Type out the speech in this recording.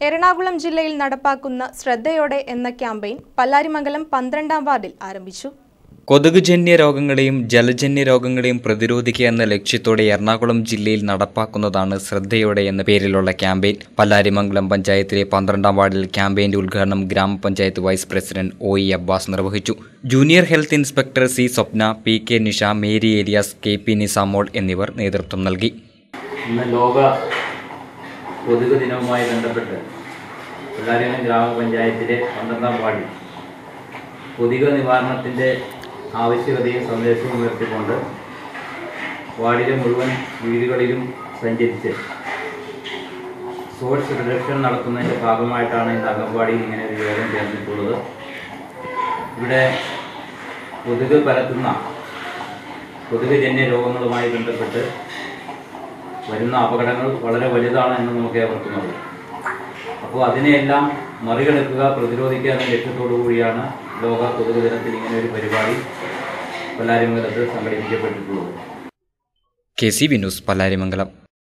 എറണാകുളം ജില്ലയിൽ നടപ്പാക്കുന്ന ശ്രദ്ധയോടെ എന്ന ക്യാമ്പയിൻ പല്ലാരിമംഗലം പന്ത്രണ്ടാം വാർഡിൽ ആരംഭിച്ചു കൊതുകുജന്യ രോഗങ്ങളെയും ജലജന്യ രോഗങ്ങളെയും പ്രതിരോധിക്കുക എന്ന ലക്ഷ്യത്തോടെ എറണാകുളം ജില്ലയിൽ നടപ്പാക്കുന്നതാണ് ശ്രദ്ധയോടെ എന്ന പേരിലുള്ള ക്യാമ്പയിൻ പല്ലാരിമംഗലം പഞ്ചായത്തിലെ പന്ത്രണ്ടാം വാർഡിൽ ക്യാമ്പയിന്റെ ഉദ്ഘാടനം ഗ്രാമപഞ്ചായത്ത് vice president O E Abbas നിർവഹിച്ചു junior health inspector C Swapna P K Nisha Mary Elias K P Nisamol എന്നിവർ നേതൃത്വം നൽകി ഇന്ന് ലോക കൊതുക് ദിനവുമായി ബന്ധപ്പെട്ട് പിള്ളാരിമംഗലം ഗ്രാമപഞ്ചായത്തിലെ പന്ത്രണ്ടാം വാർഡിൽ കൊതുക് നിവാരണത്തിൻ്റെ ആവശ്യകതയും സന്ദേശവും ഉയർത്തിക്കൊണ്ട് വാർഡിലെ മുഴുവൻ വീടുകളിലും സഞ്ചരിച്ച് സോഴ്സ് റിഡക്ഷൻ നടത്തുന്നതിൻ്റെ ഭാഗമായിട്ടാണ് ഇന്ന് അംഗൻവാടിയിൽ ഇങ്ങനെ ഒരു യോഗം ചേർന്നിട്ടുള്ളത് ഇവിടെ കൊതുക് പരത്തുന്ന കൊതുകുജന്യ രോഗങ്ങളുമായി ബന്ധപ്പെട്ട് വരുന്ന അപകടങ്ങൾ വളരെ വലുതാണ് എന്ന് നമുക്ക് ഏവർക്കും അറിയാം അപ്പോൾ അതിനെയെല്ലാം മറികടക്കുക പ്രതിരോധിക്കുക എന്ന ലക്ഷ്യത്തോടു കൂടിയാണ് ലോക കൊതുക് ദിനത്തിൽ ഇങ്ങനെ ഒരു പരിപാടി പല്ലാരിമംഗലത്ത് സംഘടിപ്പിക്കപ്പെട്ടിട്ടുള്ളത് കെ സി വിനൂസ് പല്ലാരിമംഗലം